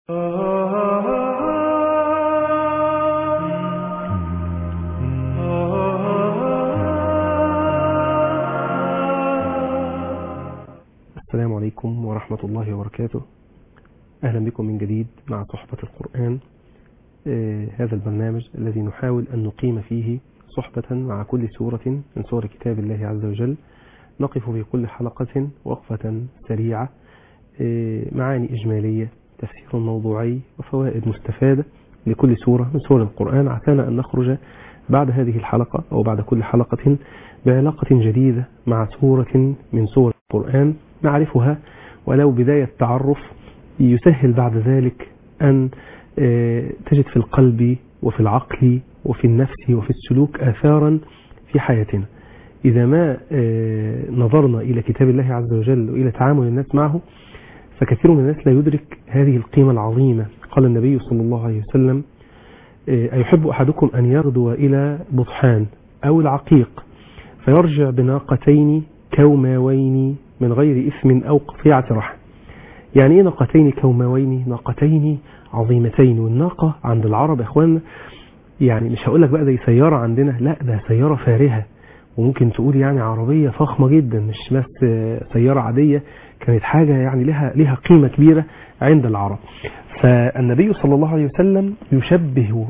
السلام عليكم ورحمة الله وبركاته أهلا بكم من جديد مع صحبة القرآن آه هذا البرنامج الذي نحاول أن نقيم فيه صحبة مع كل سورة من سور كتاب الله عز وجل نقف في كل حلقة وقفة سريعة آه معاني إجمالية تفسير موضوعي وفوائد مستفادة لكل سورة من سور القرآن عسانا أن نخرج بعد هذه الحلقة أو بعد كل حلقة بعلاقة جديدة مع سورة من سور القرآن نعرفها ولو بداية تعرف يسهل بعد ذلك أن تجد في القلب وفي العقل وفي النفس وفي السلوك آثارا في حياتنا إذا ما نظرنا إلى كتاب الله عز وجل وإلى تعامل الناس معه فكثير من الناس لا يدرك هذه القيمة العظيمة قال النبي صلى الله عليه وسلم أيحب أحدكم أن يغدو إلى بطحان أو العقيق فيرجع بناقتين كوماوين من غير إثم أو قطيعة رحم يعني ايه ناقتين كوماوين ناقتين عظيمتين والناقة عند العرب يا اخوانا يعني مش هقول لك بقى زي سيارة عندنا لا ده سيارة فارهة وممكن تقول يعني عربية فخمة جدا مش بس سيارة عادية كانت حاجة يعني لها لها قيمة كبيرة عند العرب فالنبي صلى الله عليه وسلم يشبه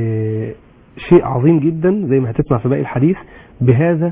شيء عظيم جدا زي ما هتسمع في باقي الحديث بهذا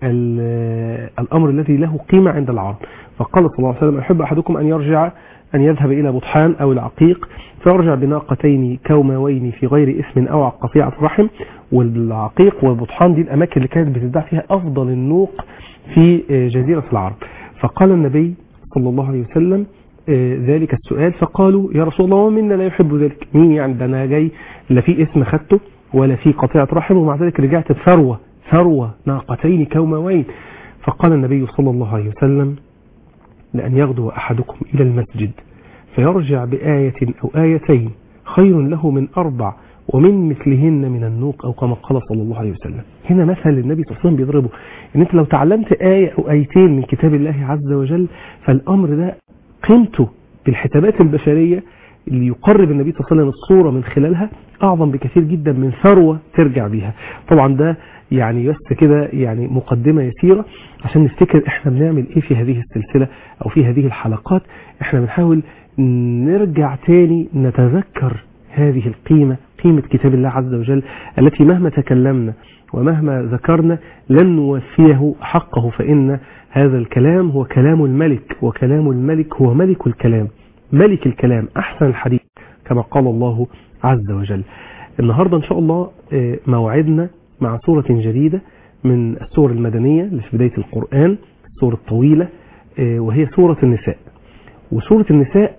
الأمر الذي له قيمة عند العرب فقال صلى الله عليه وسلم أحب أحدكم أن يرجع أن يذهب إلى بطحان أو العقيق فيرجع بناقتين كوماوين في غير إثم أو قطيعة رحم والعقيق والبطحان دي الأماكن اللي كانت بتدع فيها أفضل النوق في جزيرة العرب فقال النبي صلى الله عليه وسلم ذلك السؤال فقالوا يا رسول الله ومنا لا يحب ذلك مين يعني ده أنا جاي لا في اسم خدته ولا في قطيعة رحم ومع ذلك رجعت بثروة ثروة ناقتين كوماوين فقال النبي صلى الله عليه وسلم لأن يغدو أحدكم إلى المسجد فيرجع بآية أو آيتين خير له من أربع ومن مثلهن من النوق أو كما قال صلى الله عليه وسلم هنا مثل النبي صلى الله عليه وسلم بيضربه إن أنت لو تعلمت آية أو آيتين من كتاب الله عز وجل فالأمر ده قيمته بالحسابات البشرية اللي يقرب النبي صلى الله عليه وسلم الصورة من خلالها أعظم بكثير جدا من ثروة ترجع بيها طبعا ده يعني بس كده يعني مقدمة يسيرة عشان نفتكر احنا بنعمل ايه في هذه السلسلة او في هذه الحلقات احنا بنحاول نرجع تاني نتذكر هذه القيمة قيمة كتاب الله عز وجل التي مهما تكلمنا ومهما ذكرنا لن نوفيه حقه فإن هذا الكلام هو كلام الملك وكلام الملك هو ملك الكلام ملك الكلام أحسن الحديث كما قال الله عز وجل النهاردة إن شاء الله موعدنا مع سورة جديدة من السور المدنية اللي في بداية القرآن السورة الطويلة وهي سورة النساء وسورة النساء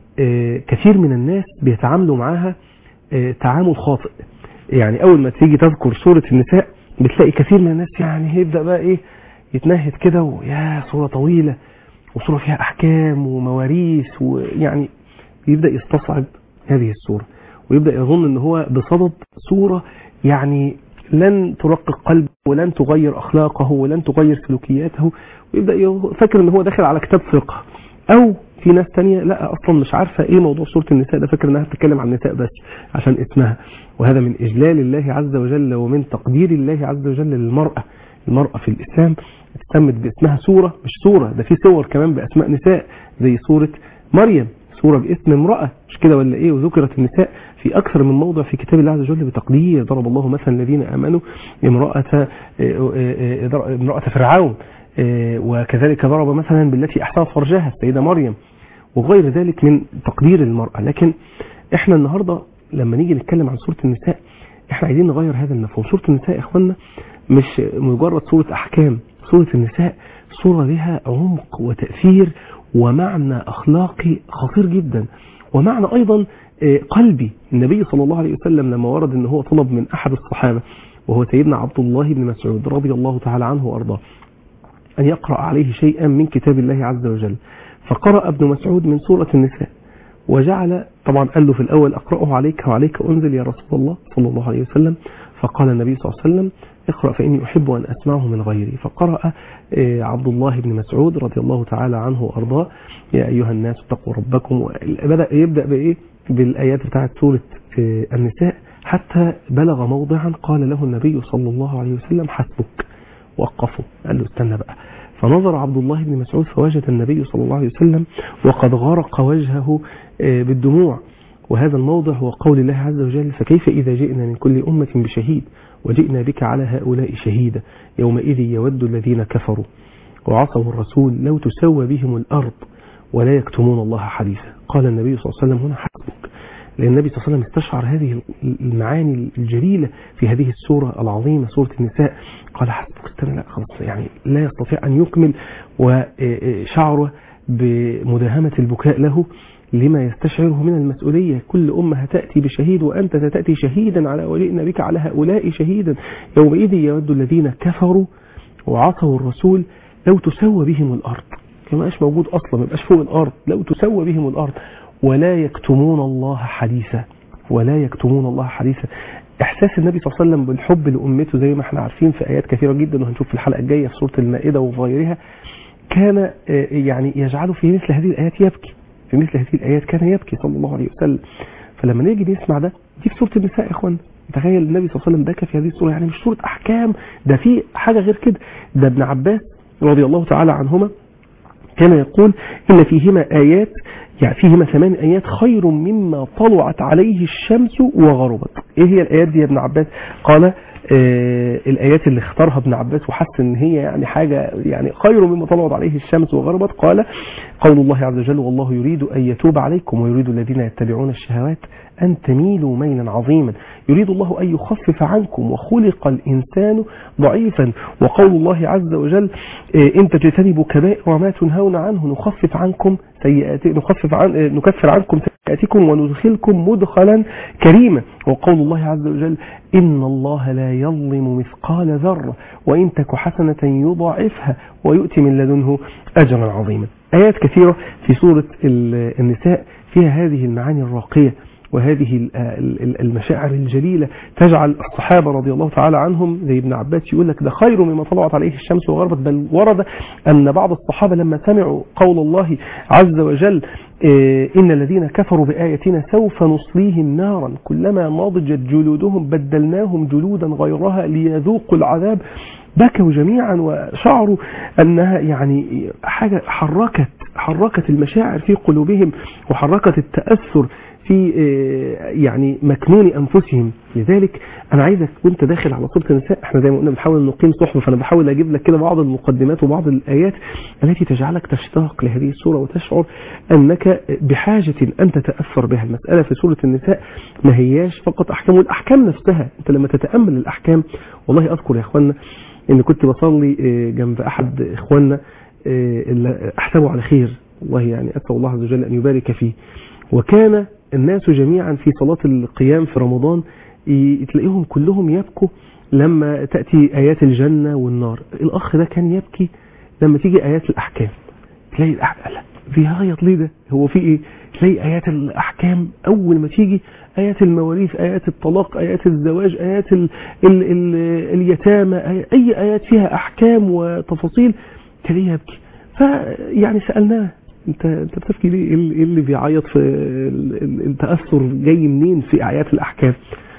كثير من الناس بيتعاملوا معاها تعامل خاطئ يعني أول ما تيجي تذكر سورة النساء بتلاقي كثير من الناس يعني هيبدأ بقى إيه يتنهد كده ويا سورة طويلة وسورة فيها أحكام ومواريث ويعني يبدأ يستصعب هذه السورة ويبدأ يظن ان هو بصدد سورة يعني لن ترقق قلبه ولن تغير أخلاقه ولن تغير سلوكياته ويبدأ فاكر ان هو داخل على كتاب فقه أو في ناس تانية لا أصلا مش عارفة إيه موضوع سورة النساء ده فاكر إنها بتتكلم عن النساء بس عشان اسمها وهذا من إجلال الله عز وجل ومن تقدير الله عز وجل للمرأة المرأة في الإسلام تسمت باسمها سورة مش سورة ده في صور كمان بأسماء نساء زي سورة مريم سورة باسم امرأة مش كده ولا ايه وذكرت النساء في اكثر من موضع في كتاب الله عز وجل بتقدير ضرب الله مثلا الذين امنوا امرأة امرأة فرعون وكذلك ضرب مثلا بالتي احسنت فرجها السيدة مريم وغير ذلك من تقدير المرأة لكن احنا النهاردة لما نيجي نتكلم عن سورة النساء احنا عايزين نغير هذا المفهوم سورة النساء يا اخوانا مش مجرد سورة احكام سورة النساء سورة لها عمق وتأثير ومعنى أخلاقي خطير جدا ومعنى أيضا قلبي النبي صلى الله عليه وسلم لما ورد أنه هو طلب من أحد الصحابة وهو سيدنا عبد الله بن مسعود رضي الله تعالى عنه وأرضاه أن يقرأ عليه شيئا من كتاب الله عز وجل فقرأ ابن مسعود من سورة النساء وجعل طبعا قال له في الأول أقرأه عليك وعليك أنزل يا رسول الله صلى الله عليه وسلم فقال النبي صلى الله عليه وسلم اقرأ فإني أحب أن أسمعه من غيري فقرأ عبد الله بن مسعود رضي الله تعالى عنه وأرضاه يا أيها الناس اتقوا ربكم بدأ يبدأ بإيه بالآيات بتاعت سورة آه، النساء حتى بلغ موضعا قال له النبي صلى الله عليه وسلم حسبك وقفوا قال له استنى بقى فنظر عبد الله بن مسعود فوجد النبي صلى الله عليه وسلم وقد غرق وجهه آه، بالدموع وهذا الموضع هو قول الله عز وجل فكيف إذا جئنا من كل أمة بشهيد وجئنا بك على هؤلاء شهيدا يومئذ يود الذين كفروا وعصوا الرسول لو تسوى بهم الأرض ولا يكتمون الله حديثا قال النبي صلى الله عليه وسلم هنا حسبك لأن النبي صلى الله عليه وسلم استشعر هذه المعاني الجليلة في هذه السورة العظيمة سورة النساء قال حسبك استنى لا خلاص يعني لا يستطيع أن يكمل وشعر بمداهمة البكاء له لما يستشعره من المسؤولية كل أمة هتأتي بشهيد وأنت ستأتي شهيدا على ولئنا بك على هؤلاء شهيدا يومئذ يود الذين كفروا وعصوا الرسول لو تسوى بهم الأرض كما مش موجود أصلا ما يبقاش فوق الأرض لو تسوى بهم الأرض ولا يكتمون الله حديثا ولا يكتمون الله حديثا إحساس النبي صلى الله عليه وسلم بالحب لأمته زي ما احنا عارفين في آيات كثيرة جدا وهنشوف في الحلقة الجاية في سورة المائدة وفي غيرها كان آه، يعني يجعله في مثل هذه الآيات يبكي في مثل هذه الآيات كان يبكي صلى الله عليه وسلم فلما نيجي نسمع ده دي في سورة النساء يا إخوان تخيل النبي صلى الله عليه وسلم بكى في هذه السورة يعني مش سورة أحكام ده في حاجة غير كده ده ابن عباس رضي الله تعالى عنهما كان يقول إن فيهما آيات يعني فيهما ثمان آيات خير مما طلعت عليه الشمس وغربت إيه هي الآيات دي يا ابن عباس قال آه الآيات اللي اختارها ابن عباس وحس إن هي يعني حاجة يعني خير مما طلعت عليه الشمس وغربت قال قول الله عز وجل والله يريد أن يتوب عليكم ويريد الذين يتبعون الشهوات أن تميلوا ميلا عظيما يريد الله أن يخفف عنكم وخلق الإنسان ضعيفا وقول الله عز وجل آه، إن تجتنبوا كبائر ما تنهون عنه نخفف عنكم سيئات نخفف عن آه، نكفر عنكم سيئاتكم وندخلكم مدخلا كريما وقول الله عز وجل إن الله لا يظلم مثقال ذرة وإن تك حسنة يضاعفها ويؤتي من لدنه أجرا عظيما آيات كثيرة في سورة ال- النساء فيها هذه المعاني الراقية وهذه ال- ال- المشاعر الجليلة تجعل الصحابة رضي الله تعالى عنهم زي ابن عباس يقول لك ده خير مما طلعت عليه الشمس وغربت بل ورد أن بعض الصحابة لما سمعوا قول الله عز وجل إيه، إن الذين كفروا بآياتنا سوف نصليهم نارا كلما نضجت جلودهم بدلناهم جلودا غيرها ليذوقوا العذاب بكوا جميعا وشعروا أنها يعني حاجة حركت حركت المشاعر في قلوبهم وحركت التأثر في آه، يعني مكنون أنفسهم لذلك أنا عايزك وانت داخل على سورة النساء احنا زي ما قلنا بنحاول نقيم صحبة فأنا بحاول أجيب لك كده بعض المقدمات وبعض الآيات التي تجعلك تشتاق لهذه السورة وتشعر أنك بحاجة أن تتأثر بها المسألة في سورة النساء ما هياش فقط أحكام والأحكام نفسها أنت لما تتأمل الأحكام والله أذكر يا أخوانا إن كنت بصلي آه، جنب أحد إخواننا آه، اللي أحسبه على خير والله يعني أسأل الله عز وجل أن يبارك فيه وكان الناس جميعا في صلاة القيام في رمضان ي- تلاقيهم كلهم يبكوا لما تأتي آيات الجنة والنار الأخ ده كان يبكي لما تيجي آيات الأحكام تلاقي الأح... لا بيعيط ليه ده هو في إيه تلاقي آيات الأحكام أول ما تيجي آيات المواريث آيات الطلاق آيات الزواج آيات ال... ال... ال... اليتامى آي- أي آيات فيها أحكام وتفاصيل تلاقيه يبكي فيعني سألناه انت انت بتبكي ليه ايه اللي- إيه اللي بيعيط في ال- ال- التاثر جاي منين في ايات الاحكام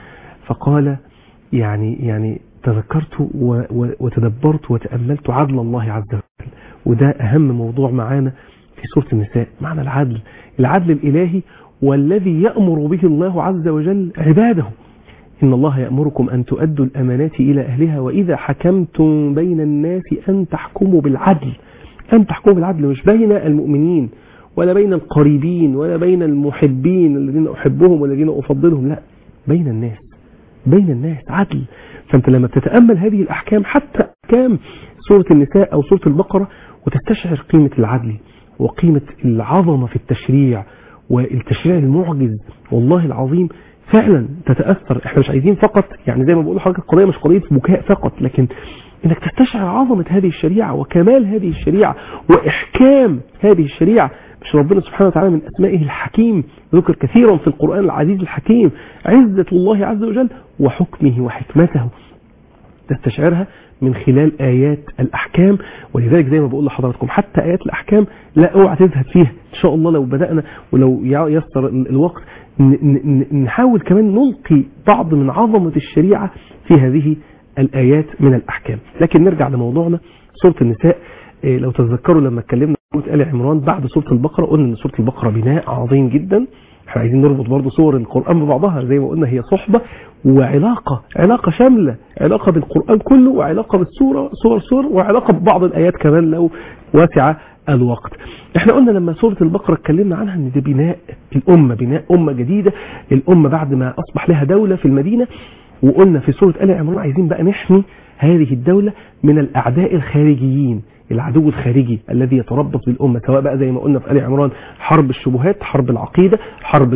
فقال يعني يعني تذكرت و- و- وتدبرت وتاملت عدل الله عز وجل وده اهم موضوع معانا في سوره النساء معنى العدل العدل الالهي والذي يامر به الله عز وجل عباده إن الله يأمركم أن تؤدوا الأمانات إلى أهلها وإذا حكمتم بين الناس أن تحكموا بالعدل أن تحكموا بالعدل مش بين المؤمنين ولا بين القريبين ولا بين المحبين الذين أحبهم والذين أفضلهم لا بين الناس بين الناس عدل فأنت لما بتتأمل هذه الأحكام حتى أحكام سورة النساء أو سورة البقرة وتستشعر قيمة العدل وقيمة العظمة في التشريع والتشريع المعجز والله العظيم فعلا تتأثر احنا مش عايزين فقط يعني زي ما بقول لحضرتك القضية مش قضية بكاء فقط لكن انك تستشعر عظمة هذه الشريعة وكمال هذه الشريعة وإحكام هذه الشريعة مش ربنا سبحانه وتعالى من أسمائه الحكيم ذكر كثيرا في القرآن العزيز الحكيم عزة الله عز وجل وحكمه وحكمته تستشعرها من خلال آيات الأحكام ولذلك زي ما بقول لحضراتكم حتى آيات الأحكام لا اوعى تزهد فيها إن شاء الله لو بدأنا ولو يسر الوقت نحاول كمان نلقي بعض من عظمة الشريعة في هذه الآيات من الأحكام لكن نرجع لموضوعنا سورة النساء لو تتذكروا لما اتكلمنا عن سورة آل عمران بعد سورة البقرة قلنا ان سورة البقرة بناء عظيم جدا احنا عايزين نربط برضه صور القرآن ببعضها زي ما قلنا هي صحبة وعلاقة علاقة شاملة علاقة بالقرآن كله وعلاقة بالسورة صور صور وعلاقة ببعض الآيات كمان لو واسع الوقت احنا قلنا لما سورة البقرة اتكلمنا عنها ان ده بناء الأمة بناء أمة جديدة الأمة بعد ما أصبح لها دولة في المدينة وقلنا في سورة آل عمران عايزين بقى نحمي هذه الدولة من الأعداء الخارجيين العدو الخارجي الذي يتربص بالأمة سواء بقى زي ما قلنا في آل عمران حرب الشبهات حرب العقيدة حرب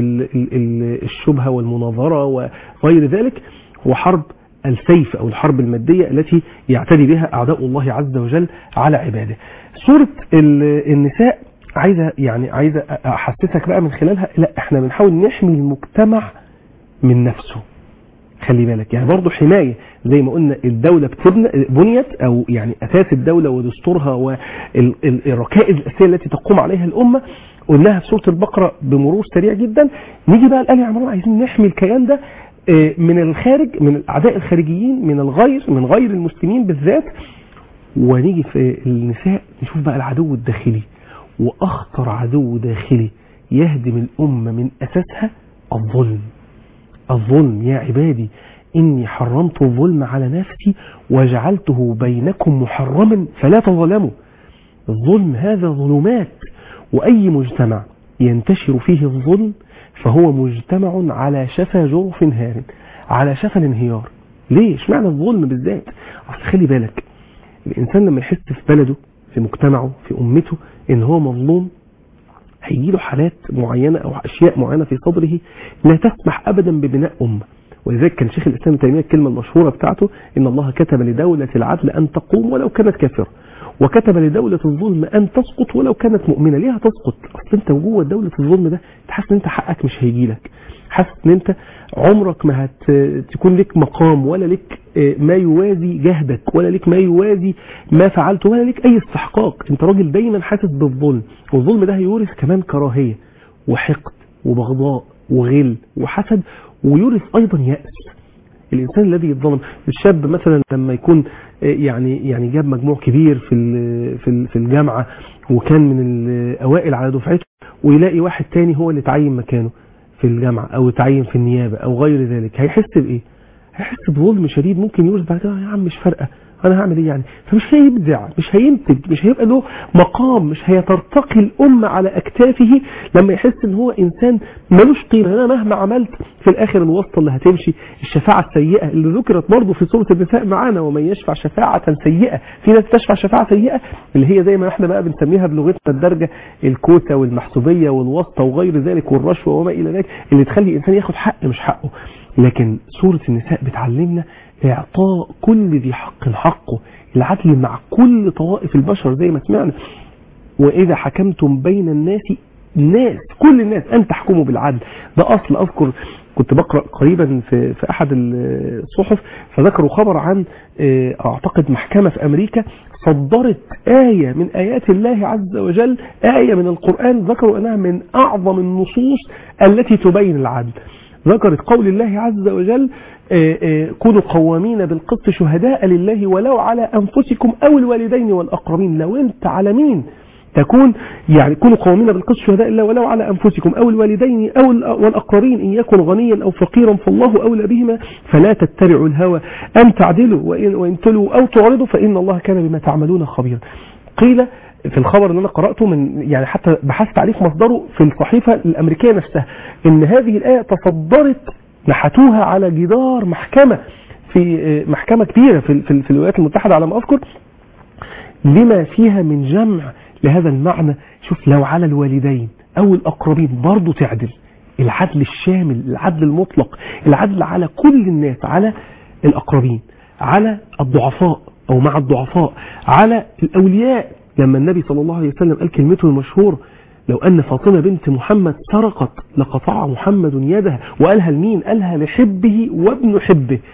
الشبهة والمناظرة وغير ذلك وحرب السيف أو الحرب المادية التي يعتدي بها أعداء الله عز وجل على عباده سورة النساء عايزة يعني عايزة أحسسك بقى من خلالها لا احنا بنحاول نحمي المجتمع من نفسه خلي بالك يعني برضه حماية زي ما قلنا الدولة بتبنى بنيت او يعني اساس الدولة ودستورها والركائز الاساسية التي تقوم عليها الامة قلناها في سورة البقرة بمرور سريع جدا نيجي بقى لآل عمران عايزين نحمي الكيان ده من الخارج من الاعداء الخارجيين من الغير من غير المسلمين بالذات ونيجي في النساء نشوف بقى العدو الداخلي واخطر عدو داخلي يهدم الامة من اساسها الظلم الظلم يا عبادي إني حرمت الظلم على نفسي وجعلته بينكم محرما فلا تظلموا الظلم هذا ظلمات وأي مجتمع ينتشر فيه الظلم فهو مجتمع على شفا جرف هار على شفا الانهيار ليه اشمعنى الظلم بالذات اصل خلي بالك الانسان لما يحس في بلده في مجتمعه في امته ان هو مظلوم هيجي له حالات معينة أو أشياء معينة في صدره لا تسمح أبدا ببناء أمة ولذلك كان شيخ الإسلام تيمية الكلمة المشهورة بتاعته إن الله كتب لدولة العدل أن تقوم ولو كانت كافرة وكتب لدولة الظلم أن تسقط ولو كانت مؤمنة ليه هتسقط أصل أنت جوه دولة الظلم ده تحس إن أنت حقك مش هيجي لك حاسس إن أنت عمرك ما هتكون لك مقام ولا لك ما يوازي جهدك ولا لك ما يوازي ما فعلته ولا لك أي استحقاق أنت راجل دايما حاسس بالظلم والظلم ده هيورث كمان كراهية وحقد وبغضاء وغل وحسد ويورث أيضا يأس الإنسان الذي يتظلم الشاب مثلا لما يكون يعني يعني جاب مجموع كبير في في في الجامعة وكان من الأوائل على دفعته ويلاقي واحد تاني هو اللي تعين مكانه في الجامعة أو تعين في النيابة أو غير ذلك هيحس بإيه؟ هيحس بظلم شديد ممكن يورث بعد كده يا عم مش فارقة انا هعمل ايه يعني فمش هيبدع مش هينتج مش هيبقى له مقام مش هيترتقي الامه على اكتافه لما يحس ان هو انسان ملوش قيمه انا مهما عملت في الاخر الواسطه اللي هتمشي الشفاعه السيئه اللي ذكرت برضه في سوره النساء معانا ومن يشفع شفاعه سيئه في ناس تشفع شفاعه سيئه اللي هي زي ما احنا بقى بنسميها بلغتنا الدارجه الكوسه والمحسوبيه والواسطه وغير ذلك والرشوه وما الى ذلك اللي تخلي الانسان ياخد حق مش حقه لكن سوره النساء بتعلمنا إعطاء كل ذي حق حقه العدل مع كل طوائف البشر زي ما سمعنا وإذا حكمتم بين الناس الناس كل الناس أن تحكموا بالعدل ده أصل أذكر كنت بقرأ قريبا في, في أحد الصحف فذكروا خبر عن أعتقد محكمة في أمريكا صدرت آية من آيات الله عز وجل آية من القرآن ذكروا أنها من أعظم النصوص التي تبين العدل ذكرت قول الله عز وجل كونوا قوامين بالقسط شهداء لله ولو على أنفسكم أو الوالدين والأقربين لو أنت على مين تكون يعني كونوا قوامين بالقسط شهداء لله ولو على أنفسكم أو الوالدين أو والأقربين إن يكن غنيا أو فقيرا فالله أولى بهما فلا تتبعوا الهوى أن تعدلوا وإن, وإن تلوا أو تعرضوا فإن الله كان بما تعملون خبيرا قيل في الخبر اللي انا قرأته من يعني حتى بحثت عليه في مصدره في الصحيفة الامريكية نفسها ان هذه الآية تصدرت نحتوها على جدار محكمة في محكمة كبيرة في, في, في الولايات المتحدة على ما اذكر لما فيها من جمع لهذا المعنى شوف لو على الوالدين او الاقربين برضو تعدل العدل الشامل العدل المطلق العدل على كل الناس على الاقربين على الضعفاء او مع الضعفاء على الاولياء لما النبي صلى الله عليه وسلم قال كلمته المشهورة لو أن فاطمة بنت محمد سرقت لقطع محمد يدها وقالها لمين قالها لحبه وابن حبه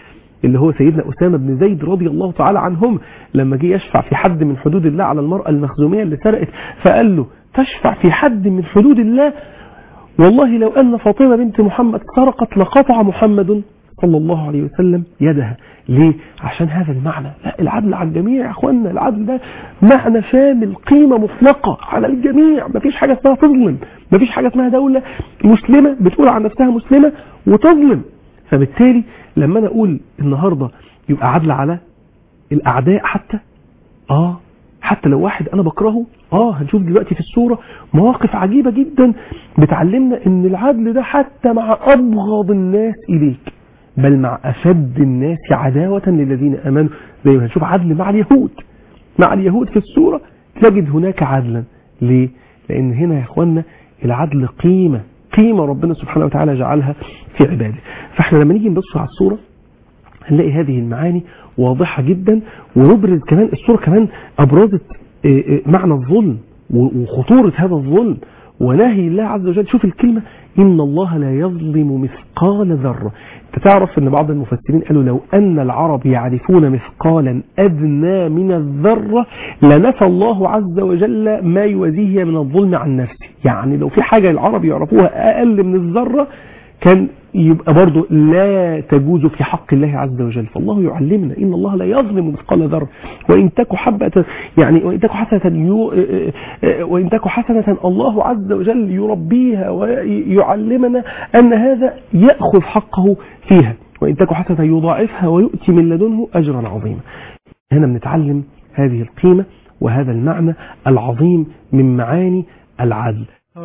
اللي هو سيدنا أسامة بن زيد رضي الله تعالى عنهم لما جه يشفع في حد من حدود الله على المرأة المخزومية اللي سرقت فقال له تشفع في حد من حدود الله والله لو أن فاطمة بنت محمد سرقت لقطع محمد صلى الله عليه وسلم يدها ليه؟ عشان هذا المعنى لا العدل على الجميع يا اخوانا العدل ده معنى شامل قيمة مطلقة على الجميع مفيش حاجة اسمها تظلم مفيش حاجة اسمها دولة مسلمة بتقول عن نفسها مسلمة وتظلم فبالتالي لما انا اقول النهاردة يبقى عدل على الاعداء حتى اه حتى لو واحد انا بكرهه اه هنشوف دلوقتي في الصورة مواقف عجيبة جدا بتعلمنا ان العدل ده حتى مع ابغض الناس اليك بل مع اشد الناس عداوة للذين امنوا زي ما هنشوف عدل مع اليهود مع اليهود في الصورة تجد هناك عدلا ليه لان هنا يا اخوانا العدل قيمة قيمة ربنا سبحانه وتعالى جعلها في عباده فاحنا لما نيجي نبص على الصورة هنلاقي هذه المعاني واضحة جدا ونبرز كمان الصورة كمان أبرزت معنى الظلم وخطورة هذا الظلم ونهي الله عز وجل شوف الكلمة إن الله لا يظلم مثقال ذرة انت تعرف ان بعض المفسرين قالوا لو أن العرب يعرفون مثقالا أدنى من الذرة لنفى الله عز وجل ما يوازيه من الظلم عن نفسه يعني لو في حاجة العرب يعرفوها أقل من الذرة كان يبقى برضه لا تجوز في حق الله عز وجل فالله يعلمنا إن الله لا يظلم مثقال ذرة وإن تك حبة يعني وإن تك حسنة يو وإن تك حسنة الله عز وجل يربيها ويعلمنا أن هذا يأخذ حقه فيها وإن تك حسنة يضاعفها ويؤتي من لدنه أجرا عظيما هنا بنتعلم هذه القيمة وهذا المعنى العظيم من معاني العدل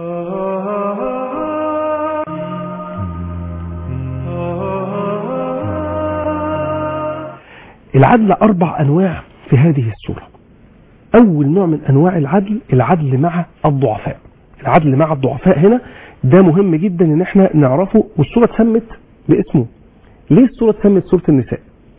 العدل أربع أنواع في هذه السورة أول نوع من أنواع العدل العدل مع الضعفاء العدل مع الضعفاء هنا ده مهم جدا ان احنا نعرفه والسورة اتسمت باسمه ليه السورة اتسمت سورة النساء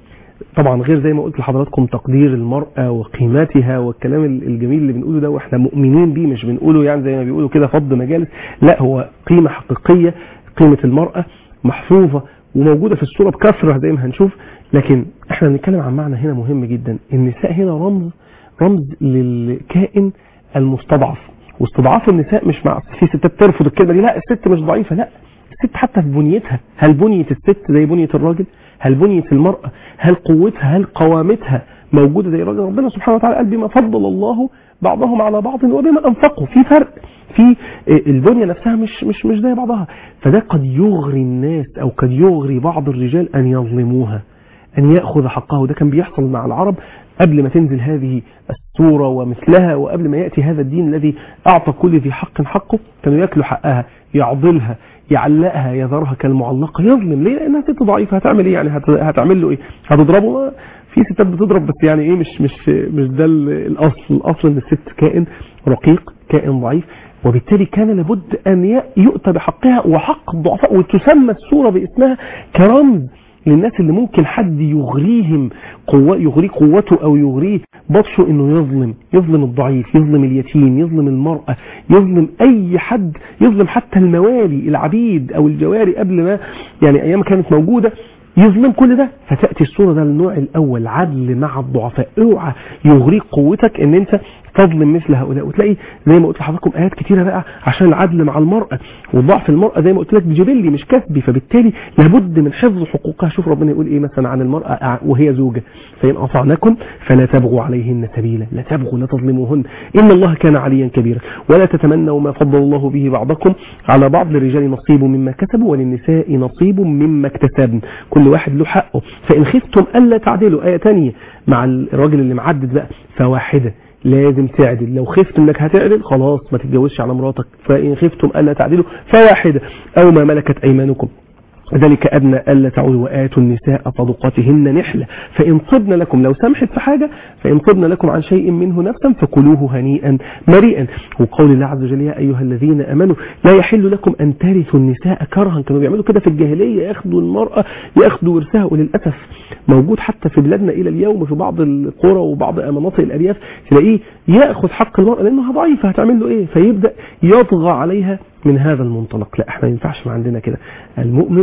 طبعا غير زي ما قلت لحضراتكم تقدير المرأة وقيمتها والكلام الجميل اللي بنقوله ده واحنا مؤمنين بيه مش بنقوله يعني زي ما بيقولوا كده فض مجالس لا هو قيمة حقيقية قيمة المرأة محفوظة وموجودة في السورة بكثرة زي ما هنشوف لكن احنا بنتكلم عن معنى هنا مهم جدا النساء هنا رمز رمز للكائن المستضعف واستضعاف النساء مش مع في ستات ترفض الكلمة دي لا الست مش ضعيفة لا الست حتى في بنيتها هل بنية الست زي بنية الراجل هل بنية المرأة هل قوتها هل قوامتها موجودة زي الراجل ربنا سبحانه وتعالى قال بما فضل الله بعضهم على بعض وبما انفقوا في فرق في البنية نفسها مش مش مش زي بعضها فده قد يغري الناس او قد يغري بعض الرجال ان يظلموها أن يأخذ حقه ده كان بيحصل مع العرب قبل ما تنزل هذه السورة ومثلها وقبل ما يأتي هذا الدين الذي أعطى كل ذي حق حقه كانوا يأكلوا حقها يعضلها يعلقها يذرها كالمعلقة يظلم ليه لأنها ست ضعيفة هتعمل إيه يعني هتعمل له إيه هتضربه في ستات بتضرب بس يعني إيه مش مش مش ده الأصل الأصل إن الست كائن رقيق كائن ضعيف وبالتالي كان لابد أن يؤتى بحقها وحق الضعفاء وتسمى السورة باسمها كرمز للناس اللي ممكن حد يغريهم قوة يغريه قوته او يغريه بطشه انه يظلم يظلم الضعيف يظلم اليتيم يظلم المرأة يظلم اي حد يظلم حتى الموالي العبيد او الجواري قبل ما يعني ايام كانت موجودة يظلم كل ده فتأتي الصورة ده النوع الاول عدل مع الضعفاء اوعى يغريك قوتك ان انت تظلم مثل هؤلاء وتلاقي زي ما قلت لحضراتكم ايات كتيرة بقى عشان العدل مع المرأة وضعف المرأة زي ما قلت لك جبلي مش كسبي فبالتالي لابد من حفظ حقوقها شوف ربنا يقول ايه مثلا عن المرأة وهي زوجة فإن أطعنكم فلا تبغوا عليهن سبيلا لا تبغوا لا تظلموهن إن الله كان عليا كبيرا ولا تتمنوا ما فضل الله به بعضكم على بعض للرجال نصيب مما كسبوا وللنساء نصيب مما اكتسبن كل واحد له حقه فإن خفتم ألا تعدلوا آية تانية مع الراجل اللي معدد بقى فواحدة لازم تعدل لو خفت انك هتعدل خلاص ما تتجوزش على مراتك فإن خفتم ألا تعدلوا فواحدة أو ما ملكت أيمانكم ذلك أدنى ألا تعودوا وآتوا النساء صدقاتهن نحلة فإن طبن لكم لو سمحت في حاجة فإن طبن لكم عن شيء منه نفسا فكلوه هنيئا مريئا وقول الله عز وجل يا أيها الذين أمنوا لا يحل لكم أن ترثوا النساء كرها كانوا بيعملوا كده في الجاهلية ياخدوا المرأة ياخدوا ورثها وللأسف موجود حتى في بلادنا إلى اليوم في بعض القرى وبعض مناطق الأرياف تلاقيه ياخذ حق المرأة لأنها ضعيفة هتعمل له إيه فيبدأ يطغى عليها من هذا المنطلق لا احنا ما ينفعش ما عندنا كده المؤمن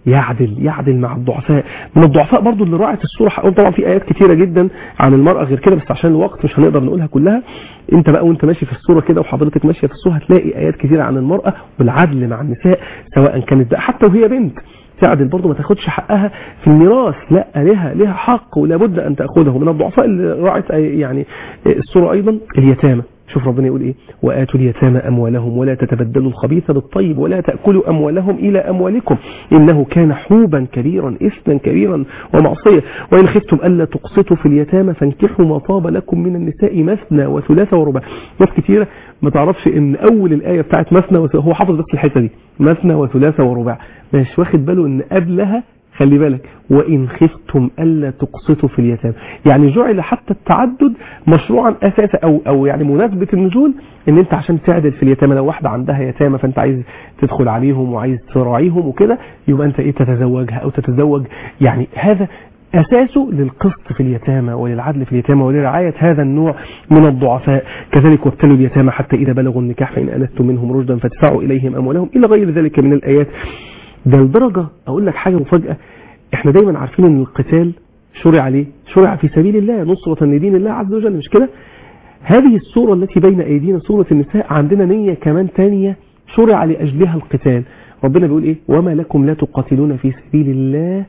يعدل يعدل مع الضعفاء من الضعفاء برضو اللي راعت الصورة هقول طبعا في آيات كتيرة جدا عن المرأة غير كده بس عشان الوقت مش هنقدر نقولها كلها انت بقى وانت ماشي في الصورة كده وحضرتك ماشية في الصورة هتلاقي آيات كتيرة عن المرأة والعدل مع النساء سواء كانت بقى حتى وهي بنت تعدل برضه ما تاخدش حقها في الميراث لا لها لها حق ولا بد ان تاخذه من الضعفاء اللي راعت يعني الصورة ايضا اليتامى شوف ربنا يقول ايه واتوا اليتامى اموالهم ولا تتبدلوا الخبيث بالطيب ولا تاكلوا اموالهم الى اموالكم انه كان حوبا كبيرا اثما كبيرا ومعصيه وان خفتم الا تقسطوا في اليتامى فانكحوا ما طاب لكم من النساء مثنى وثلاث ورباع ناس كتيره ما تعرفش ان اول الايه بتاعت مثنى وثلاث هو حافظ بس الحته دي مثنى وثلاث ورباع مش واخد باله ان قبلها خلي بالك وإن خفتم ألا تقسطوا في اليتامى يعني جعل حتى التعدد مشروعا أساسا أو, أو يعني مناسبة النزول ان انت عشان تعدل في اليتامى لو واحدة عندها يتامى فانت عايز تدخل عليهم وعايز تراعيهم وكده يبقى انت ايه تتزوجها او تتزوج يعني هذا أساسه للقسط في اليتامى وللعدل في اليتامى ولرعاية هذا النوع من الضعفاء كذلك وابتلوا اليتامى حتى إذا بلغوا النكاح فإن أنستم منهم رشدا فادفعوا إليهم أموالهم إلى غير ذلك من الآيات ده لدرجة أقول لك حاجة مفاجأة احنا دايما عارفين ان القتال شرع ليه شرع في سبيل الله نصرة لدين الله عز وجل مش كده هذه الصورة التي بين أيدينا صورة النساء عندنا نية كمان تانية شرع لأجلها القتال ربنا بيقول ايه وما لكم لا تقاتلون في سبيل الله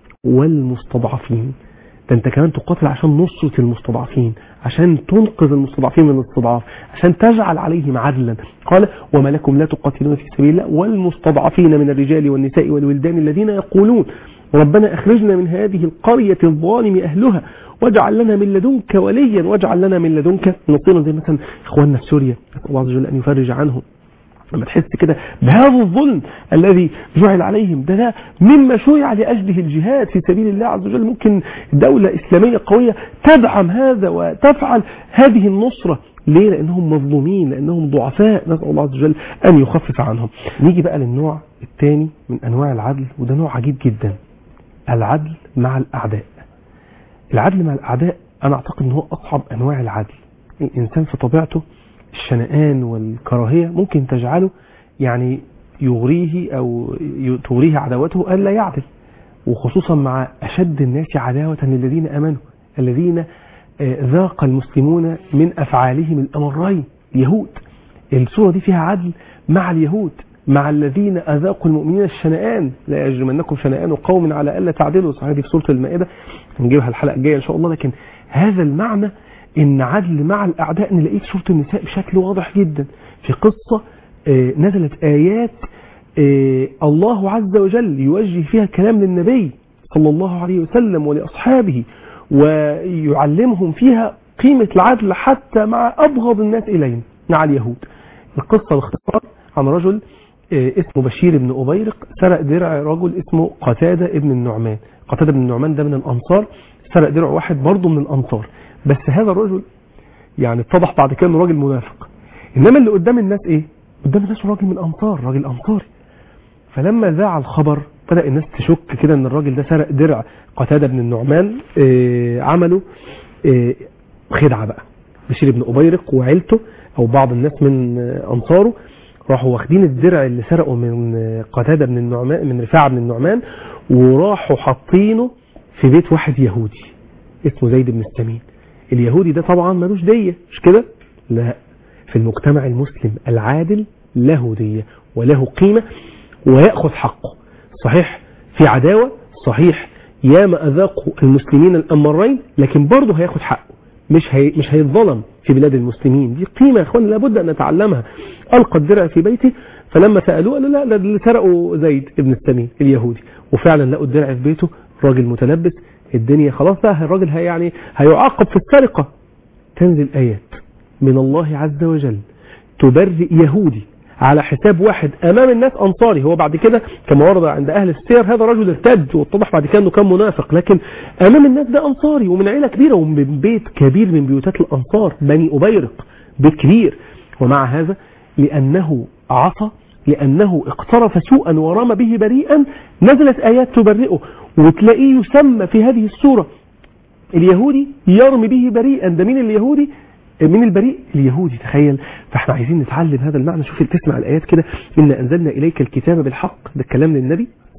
والمستضعفين ده انت كمان تقاتل عشان نصرة المستضعفين عشان تنقذ المستضعفين من الاستضعاف عشان تجعل عليهم عدلا قال وما لكم لا تقاتلون في سبيل الله والمستضعفين من الرجال والنساء والولدان الذين يقولون ربنا اخرجنا من هذه القرية الظالم أهلها واجعل لنا من لدنك وليا واجعل لنا من لدنك نصيرا زي مثلا إخواننا في سوريا نسأل الله عز وجل أن يفرج عنهم لما تحس كده بهذا الظلم الذي جعل عليهم ده ده مما شرع لأجله الجهاد في سبيل الله عز وجل ممكن دولة إسلامية قوية تدعم هذا وتفعل هذه النصرة ليه لأنهم مظلومين لأنهم ضعفاء نسأل الله عز وجل أن يخفف عنهم نيجي بقى للنوع الثاني من أنواع العدل وده نوع عجيب جدا العدل مع الأعداء العدل مع الأعداء أنا أعتقد أنه أصعب أنواع العدل الإنسان في طبيعته الشنآن والكراهية ممكن تجعله يعني يغريه أو تغريه عداوته ألا يعدل وخصوصا مع أشد الناس عداوة للذين أمنوا الذين ذاق المسلمون من أفعالهم الأمرين اليهود السورة دي فيها عدل مع اليهود مع الذين أذاقوا المؤمنين الشنآن لا يجرمنكم شنآن قوم على ألا تعدلوا صحيح دي في سورة المائدة هنجيبها الحلقة الجاية إن شاء الله لكن هذا المعنى إن عدل مع الأعداء نلاقيه في سورة النساء بشكل واضح جدا في قصة نزلت آيات الله عز وجل يوجه فيها كلام للنبي صلى الله عليه وسلم ولأصحابه ويعلمهم فيها قيمة العدل حتى مع أبغض الناس إلينا مع اليهود القصة باختصار عن رجل اسمه بشير بن أبيرق سرق درع رجل اسمه قتادة ابن النعمان قتادة بن النعمان ده من الأنصار سرق درع واحد برضه من الأنصار بس هذا الرجل يعني اتضح بعد كده انه راجل منافق انما اللي قدام الناس ايه قدام الناس راجل من انصار راجل انصاري فلما ذاع الخبر بدأ الناس تشك كده ان الراجل ده سرق درع قتادة بن النعمان اه عملوا اه خدعة بقى بشير بن أبيرق وعيلته او بعض الناس من اه انصاره راحوا واخدين الدرع اللي سرقه من قتادة بن النعمان من رفاعة بن النعمان وراحوا حاطينه في بيت واحد يهودي اسمه زيد بن السمين اليهودي ده طبعا ملوش دية مش كده لا في المجتمع المسلم العادل له دية وله قيمة ويأخذ حقه صحيح في عداوة صحيح ياما أذاقوا المسلمين الأمرين لكن برضه هياخد حقه مش هي مش هيتظلم في بلاد المسلمين دي قيمة يا اخوان لابد أن نتعلمها ألقى الدرع في بيته فلما سألوه قالوا لا ده اللي سرقوا زيد ابن التميم اليهودي وفعلا لقوا الدرع في بيته راجل متلبس الدنيا خلاص بقى الراجل هي يعني هيعاقب في السرقة تنزل آيات من الله عز وجل تبرئ يهودي على حساب واحد امام الناس انصاري هو بعد كده كما ورد عند اهل السير هذا رجل ارتد واتضح بعد كده انه كان منافق لكن امام الناس ده انصاري ومن عيله كبيره ومن بيت كبير من بيوتات الانصار بني ابيرق بيت كبير ومع هذا لانه عصى لانه اقترف سوءا ورمى به بريئا نزلت ايات تبرئه وتلاقيه يسمى في هذه السوره اليهودي يرمي به بريئا ده مين اليهودي من البريء اليهودي تخيل فاحنا عايزين نتعلم هذا المعنى شوف تسمع الآيات كده إن أنزلنا إليك الكتاب بالحق ده الكلام للنبي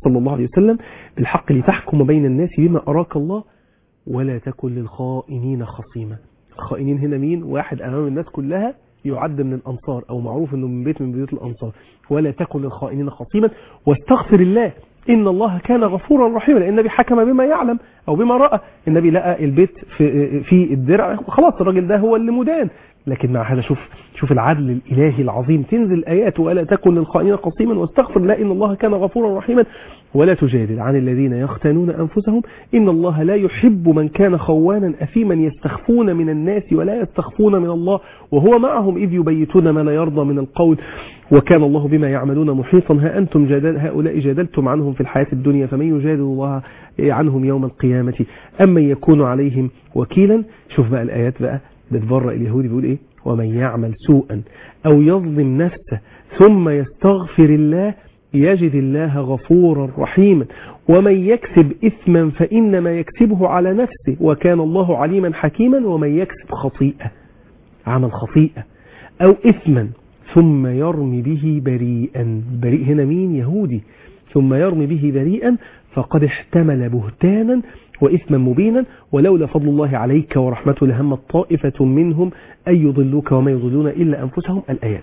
صلى الله عليه وسلم بالحق لتحكم بين الناس بما أراك الله ولا تكن للخائنين خصيما الخائنين هنا مين واحد أمام الناس كلها يعد من الأنصار أو معروف أنه من بيت من بيوت الأنصار ولا تكن للخائنين خصيما واستغفر الله إن الله كان غفورا رحيما لأن النبي حكم بما يعلم أو بما رأى النبي لقى البيت في, في الدرع خلاص الراجل ده هو اللي مدان لكن مع هذا شوف شوف العدل الإلهي العظيم تنزل آيات ولا تكن للخائنين قصيما واستغفر الله إن الله كان غفورا رحيما ولا تجادل عن الذين يختانون أنفسهم إن الله لا يحب من كان خوانا أثيما يستخفون من الناس ولا يستخفون من الله وهو معهم إذ يبيتون ما لا يرضى من القول وكان الله بما يعملون محيطا ها أنتم جادل هؤلاء جادلتم عنهم في الحياة الدنيا فمن يجادل الله عنهم يوم القيامة أما يكون عليهم وكيلا شوف بقى الآيات بقى بتبرأ اليهودي بيقول إيه ومن يعمل سوءا أو يظلم نفسه ثم يستغفر الله يجد الله غفورا رحيما ومن يكسب إثما فإنما يكسبه على نفسه وكان الله عليما حكيما ومن يكسب خطيئة عمل خطيئة أو إثما ثم يرمي به بريئا بريء هنا مين يهودي ثم يرمي به بريئا فقد احتمل بهتانا وإثما مبينا ولولا فضل الله عليك ورحمته لهم طائفة منهم أن يضلوك وما يضلون إلا أنفسهم الآيات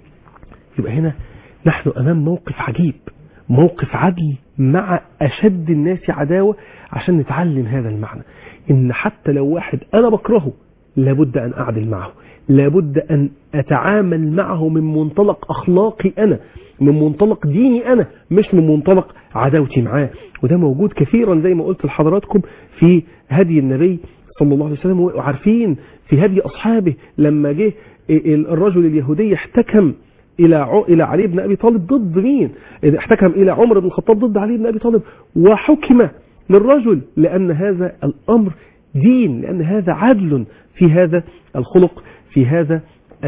يبقى هنا نحن أمام موقف عجيب موقف عدل مع أشد الناس عداوة عشان نتعلم هذا المعنى إن حتى لو واحد أنا بكرهه لابد أن أعدل معه لابد أن أتعامل معه من منطلق أخلاقي أنا من منطلق ديني أنا مش من منطلق عداوتي معاه وده موجود كثيرا زي ما قلت لحضراتكم في هدي النبي صلى الله عليه وسلم وعارفين في هدي أصحابه لما جه الرجل اليهودي احتكم إلى إلى علي بن أبي طالب ضد مين احتكم إلى عمر بن الخطاب ضد علي بن أبي طالب وحكم للرجل لأن هذا الأمر دين لأن هذا عدل في هذا الخلق في هذا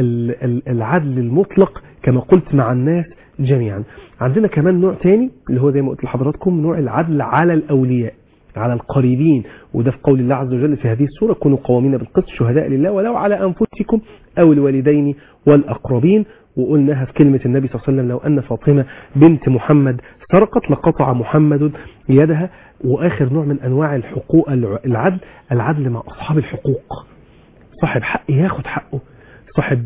العدل المطلق كما قلت مع الناس جميعا عندنا كمان نوع تاني اللي هو زي ما قلت لحضراتكم نوع العدل على الأولياء على القريبين وده في قول الله عز وجل في هذه السورة كونوا قوامين بالقسط شهداء لله ولو على أنفسكم أو الوالدين والأقربين وقلناها في كلمة النبي صلى الله عليه وسلم لو أن فاطمة بنت محمد سرقت لقطع محمد يدها وآخر نوع من أنواع الحقوق العدل العدل مع أصحاب الحقوق صاحب حق ياخد حقه صاحب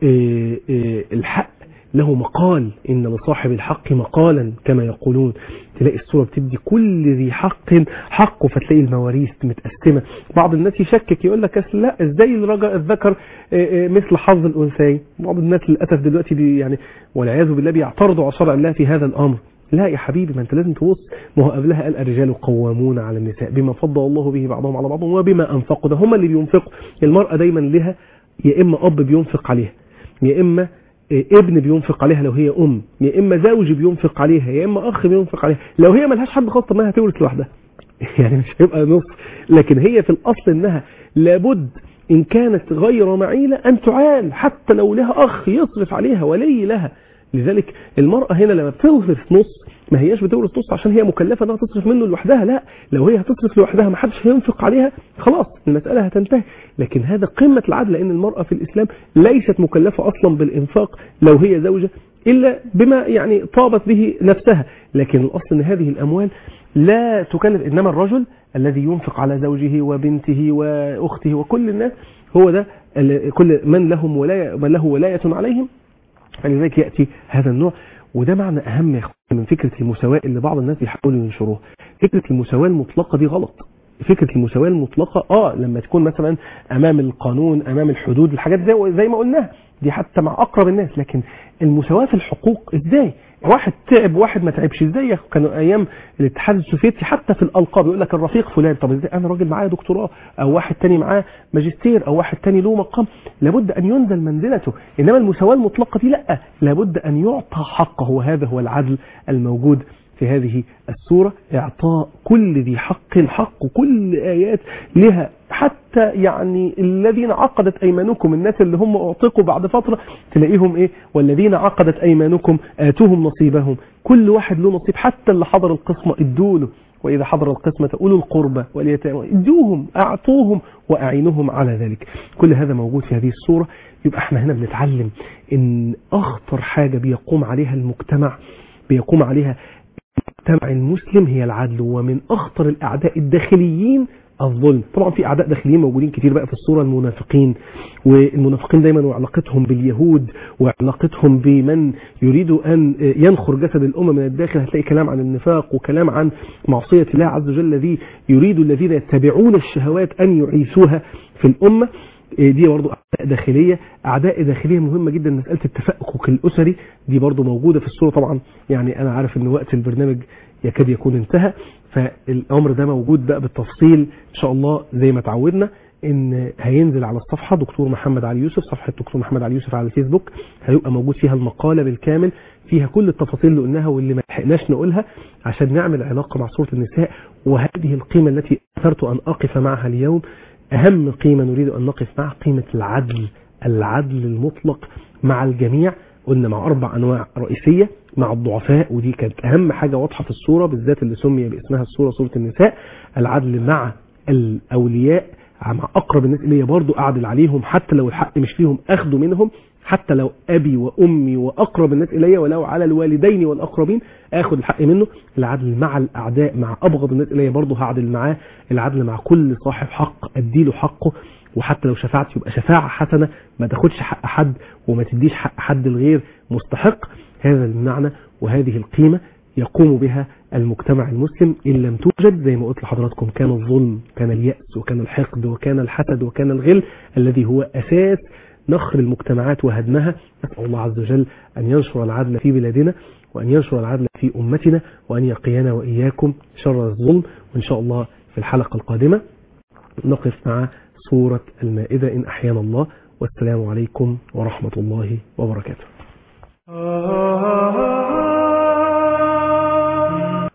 الحق له مقال إن لصاحب الحق مقالا كما يقولون تلاقي الصورة بتدي كل ذي حق حقه فتلاقي المواريث متقسمة بعض الناس يشكك يقول لك لا ازاي الرجل الذكر مثل حظ الأنثيين بعض الناس للأسف دلوقتي بي يعني والعياذ بالله بيعترضوا على شرع الله في هذا الأمر لا يا حبيبي ما انت لازم تبص ما هو قبلها قال الرجال قوامون على النساء بما فضل الله به بعضهم على بعض وبما أنفقوا ده هم اللي بينفقوا المرأة دايما لها يا إما أب بينفق عليها يا إما ابن بينفق عليها لو هي أم يا إما زوج بينفق عليها يا إما أخ بينفق عليها لو هي ملهاش حد خاصة ما هتورث لوحدها يعني مش هيبقى نص لكن هي في الأصل إنها لابد إن كانت غير معيلة أن تعال حتى لو لها أخ يصرف عليها ولي لها لذلك المرأة هنا لما بتصرف نص ما هياش بتورث نص عشان هي مكلفة انها تصرف منه لوحدها لا لو هي هتصرف لوحدها ما حدش هينفق عليها خلاص المسألة هتنتهي لكن هذا قمة العدل لأن المرأة في الإسلام ليست مكلفة أصلا بالإنفاق لو هي زوجة إلا بما يعني طابت به نفسها لكن الأصل أن هذه الأموال لا تكلف إنما الرجل الذي ينفق على زوجه وبنته وأخته وكل الناس هو ده كل من لهم ولاية من له ولاية عليهم فلذلك يأتي هذا النوع وده معنى أهم من فكرة المساواة اللي بعض الناس بيحاولوا ينشروها فكرة المساواة المطلقة دي غلط فكرة المساواة المطلقة اه لما تكون مثلا امام القانون امام الحدود الحاجات زي, زي ما قلناها دي حتى مع اقرب الناس لكن المساواة في الحقوق ازاي واحد تعب واحد ما تعبش ازاي كانوا ايام الاتحاد السوفيتي حتى في الالقاب يقول لك الرفيق فلان طب ازاي انا راجل معايا دكتوراه او واحد تاني معاه ماجستير او واحد تاني له مقام لابد ان ينزل منزلته انما المساواة المطلقة دي لا لابد ان يعطى حقه وهذا هو العدل الموجود في هذه السورة اعطاء كل ذي حق حق كل آيات لها حتى يعني الذين عقدت أيمانكم الناس اللي هم أعتقوا بعد فترة تلاقيهم إيه والذين عقدت أيمانكم آتوهم نصيبهم كل واحد له نصيب حتى اللي حضر القسمة ادوله وإذا حضر القسمة أولو القربى واليتامى ادوهم أعطوهم وأعينهم على ذلك كل هذا موجود في هذه السورة يبقى احنا هنا بنتعلم ان اخطر حاجة بيقوم عليها المجتمع بيقوم عليها المجتمع المسلم هي العدل ومن أخطر الأعداء الداخليين الظلم طبعا في أعداء داخليين موجودين كتير بقى في الصورة المنافقين والمنافقين دايما وعلاقتهم باليهود وعلاقتهم بمن يريد أن ينخر جسد الأمة من الداخل هتلاقي كلام عن النفاق وكلام عن معصية الله عز وجل الذي يريد الذين يتبعون الشهوات أن يعيسوها في الأمة دي برضو أعداء داخلية أعداء داخلية مهمة جدا مسألة التفكك الأسري دي برضو موجودة في الصورة طبعا يعني أنا عارف أن وقت البرنامج يكاد يكون انتهى فالأمر ده موجود بقى بالتفصيل إن شاء الله زي ما تعودنا ان هينزل على الصفحة دكتور محمد علي يوسف صفحة دكتور محمد علي يوسف على الفيسبوك هيبقى موجود فيها المقالة بالكامل فيها كل التفاصيل اللي قلناها واللي ما لحقناش نقولها عشان نعمل علاقة مع سورة النساء وهذه القيمة التي أثرت أن أقف معها اليوم أهم قيمة نريد أن نقف معها قيمة العدل العدل المطلق مع الجميع قلنا مع أربع أنواع رئيسية مع الضعفاء ودي كانت أهم حاجة واضحة في الصورة بالذات اللي سمي باسمها الصورة صورة النساء العدل مع الأولياء مع أقرب الناس إلي برضو أعدل عليهم حتى لو الحق مش ليهم أخده منهم حتى لو أبي وأمي وأقرب الناس إلي ولو على الوالدين والأقربين أخذ الحق منه العدل مع الأعداء مع أبغض الناس إلي برضو هعدل معاه العدل مع كل صاحب حق أديله حقه وحتى لو شفعت يبقى شفاعة حسنة ما تاخدش حق حد وما تديش حق حد الغير مستحق هذا المعنى وهذه القيمة يقوم بها المجتمع المسلم إن لم توجد زي ما قلت لحضراتكم كان الظلم كان اليأس وكان الحقد وكان الحسد وكان الغل الذي هو أساس نخر المجتمعات وهدمها نسأل الله عز وجل أن ينشر العدل في بلادنا وأن ينشر العدل في أمتنا وأن يقينا وإياكم شر الظلم وإن شاء الله في الحلقة القادمة نقف مع سورة المائدة إن أحيانا الله والسلام عليكم ورحمة الله وبركاته